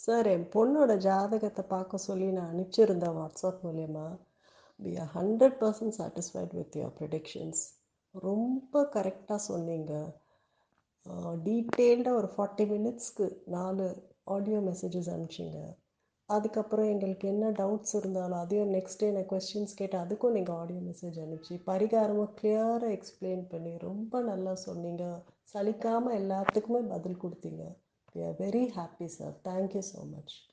sir என் பொண்ணோட ஜாதகத்தை பார்க்க சொல்லி நான் அனுப்பிச்சிருந்தேன் வாட்ஸ்அப் மூலயமா we are hundred percent satisfied with your predictions ரொம்ப கரெக்டாக சொன்னீங்க டீட்டெயில்டாக ஒரு ஃபார்ட்டி மினிட்ஸ்க்கு நாலு ஆடியோ மெசேஜஸ் அனுப்பிச்சிங்க அதுக்கப்புறம் எங்களுக்கு என்ன டவுட்ஸ் இருந்தாலும் அதையும் நெக்ஸ்ட் டே நான் கொஸ்டின்ஸ் கேட்டேன் அதுக்கும் நீங்கள் ஆடியோ மெசேஜ் அனுப்பிச்சு பரிகாரமும் கிளியராக எக்ஸ்பிளைன் பண்ணி ரொம்ப நல்லா சொன்னீங்க சலிக்காமல் எல்லாத்துக்குமே பதில் கொடுத்தீங்க we are very happy sir thank you so much